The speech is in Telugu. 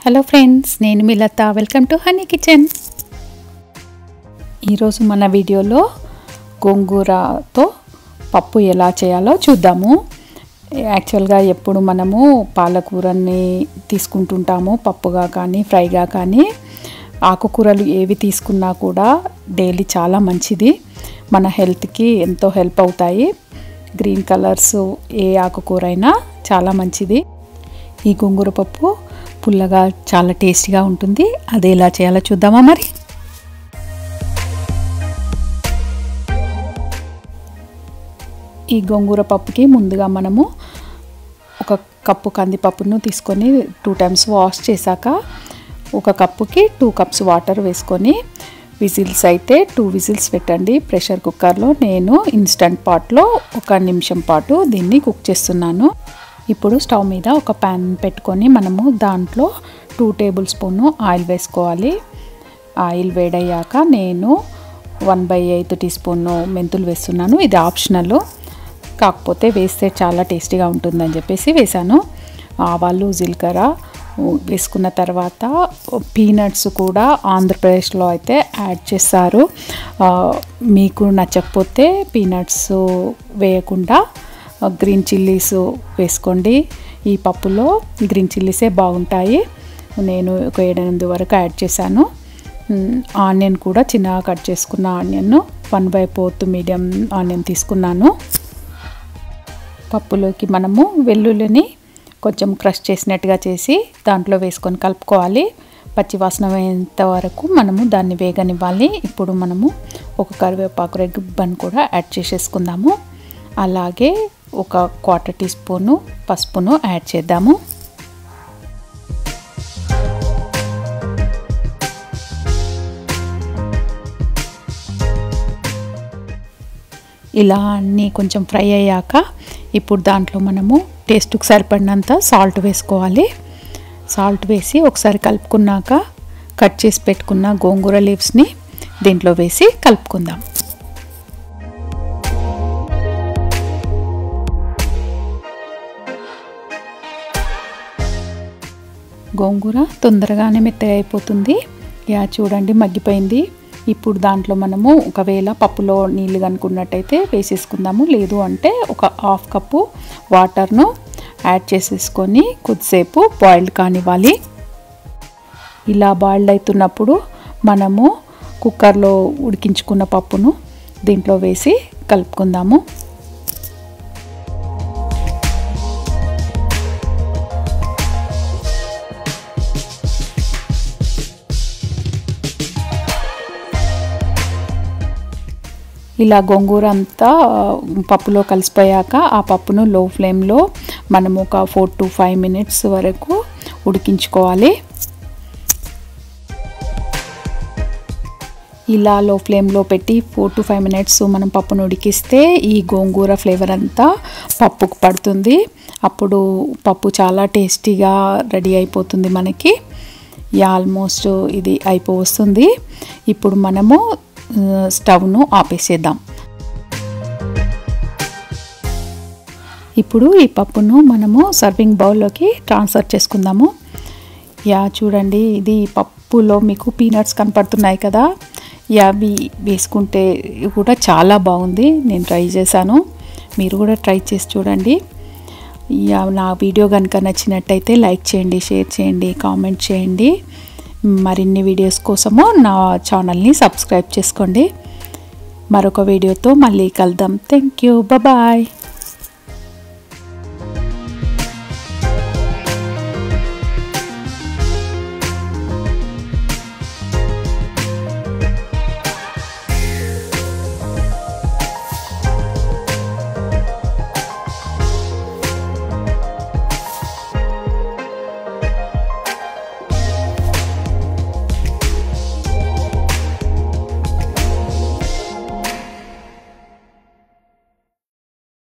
హలో ఫ్రెండ్స్ నేను మీ Latha welcome to honey kitchen ఈరోజు మన వీడియోలో గోంగూరతో పప్పు ఎలా చేయాలో చూద్దాము యాక్చువల్గా ఎప్పుడు మనము పాలకూరని తీసుకుంటుంటాము పప్పుగా కానీ ఫ్రైగా కానీ ఆకుకూరలు ఏవి తీసుకున్నా కూడా డైలీ చాలా మంచిది మన హెల్త్కి ఎంతో హెల్ప్ అవుతాయి గ్రీన్ కలర్స్ ఏ ఆకుకూర అయినా చాలా మంచిది ఈ గోంగూర పప్పు పుల్లగా చాలా టేస్టీగా ఉంటుంది అది ఎలా చేయాలో చూద్దామా మరి ఈ గోంగూర పప్పుకి ముందుగా మనము ఒక కప్పు కందిపప్పును తీసుకొని టూ టైమ్స్ వాష్ చేశాక ఒక కప్పుకి టూ కప్స్ వాటర్ వేసుకొని విజిల్స్ అయితే టూ విజిల్స్ పెట్టండి ప్రెషర్ కుక్కర్లో నేను ఇన్స్టంట్ పాట్లో ఒక నిమిషం పాటు దీన్ని కుక్ చేస్తున్నాను ఇప్పుడు స్టవ్ మీద ఒక ప్యాన్ పెట్టుకొని మనము దాంట్లో టూ టేబుల్ స్పూన్ ఆయిల్ వేసుకోవాలి ఆయిల్ వేడయ్యాక నేను one by eighth teaspoon మెంతులు వేస్తున్నాను ఇది ఆప్షనల్ కాకపోతే వేస్తే చాలా టేస్టీగా ఉంటుందని చెప్పేసి వేశాను ఆవాలు జీలకర్ర వేసుకున్న తర్వాత పీనట్స్ కూడా ఆంధ్రప్రదేశ్లో అయితే యాడ్ చేస్తారు మీకు నచ్చకపోతే పీనట్స్ వేయకుండా గ్రీన్ చిల్లీస్ వేసుకోండి ఈ పప్పులో గ్రీన్ చిల్లీసే బాగుంటాయి నేను ఒక ఏడెనిమిది వరకు యాడ్ చేశాను ఆనియన్ కూడా చిన్నగా కట్ చేసుకున్న onion one by fourth medium onion తీసుకున్నాను పప్పులోకి మనము వెల్లుల్లిని కొంచెం క్రష్ చేసినట్టుగా చేసి దాంట్లో వేసుకొని కలుపుకోవాలి పచ్చివాసన అయ్యేంత వరకు మనము దాన్ని వేగనివ్వాలి ఇప్పుడు మనము ఒక కరివేపాకు రెగ్గుబ్బని కూడా యాడ్ చేసేసుకుందాము అలాగే ఒక క్వార్టర్ టీ స్పూను పసుపును యాడ్ చేద్దాము ఇలా అన్నీ కొంచెం ఫ్రై అయ్యాక ఇప్పుడు దాంట్లో మనము టేస్ట్కి సరిపడినంత సాల్ట్ వేసుకోవాలి సాల్ట్ వేసి ఒకసారి కలుపుకున్నాక కట్ చేసి పెట్టుకున్న గోంగూర లీవ్స్ని దీంట్లో వేసి కలుపుకుందాం గోంగూర తొందరగానే మెత్తగా అయిపోతుంది యా చూడండి మగ్గిపోయింది ఇప్పుడు దాంట్లో మనము ఒకవేళ పప్పులో నీళ్ళు కనుక్కున్నట్టయితే వేసేసుకుందాము లేదు అంటే ఒక హాఫ్ కప్పు వాటర్ను యాడ్ చేసేసుకొని కొద్దిసేపు బాయిల్డ్ కానివ్వాలి ఇలా బాయిల్డ్ అవుతున్నప్పుడు మనము కుక్కర్లో ఉడికించుకున్న పప్పును దీంట్లో వేసి కలుపుకుందాము ఇలా గోంగూర అంతా పప్పులో కలిసిపోయాక ఆ పప్పును లో ఫ్లేమ్లో మనము ఒక ఫోర్ టు ఫైవ్ మినిట్స్ వరకు ఉడికించుకోవాలి ఇలా లో ఫ్లేమ్లో పెట్టి ఫోర్ టు ఫైవ్ మినిట్స్ మనం పప్పును ఉడికిస్తే ఈ గోంగూర ఫ్లేవర్ అంతా పప్పుకు పడుతుంది అప్పుడు పప్పు చాలా టేస్టీగా రెడీ అయిపోతుంది మనకి ఆల్మోస్ట్ ఇది అయిపోవస్తుంది ఇప్పుడు మనము స్టవ్ను ఆపేసేద్దాం ఇప్పుడు ఈ పప్పును మనము సర్వింగ్ బౌల్లోకి ట్రాన్స్ఫర్ చేసుకుందాము యా చూడండి ఇది పప్పులో మీకు పీనట్స్ కనపడుతున్నాయి కదా అవి వేసుకుంటే కూడా చాలా బాగుంది నేను ట్రై చేశాను మీరు కూడా ట్రై చేసి చూడండి నా వీడియో కనుక నచ్చినట్టయితే లైక్ చేయండి షేర్ చేయండి కామెంట్ చేయండి మరిన్ని వీడియోస్ కోసము నా ఛానల్ని సబ్స్క్రైబ్ చేసుకోండి మరొక వీడియోతో మళ్ళీ కలుద్దాం థ్యాంక్ యూ బాయ్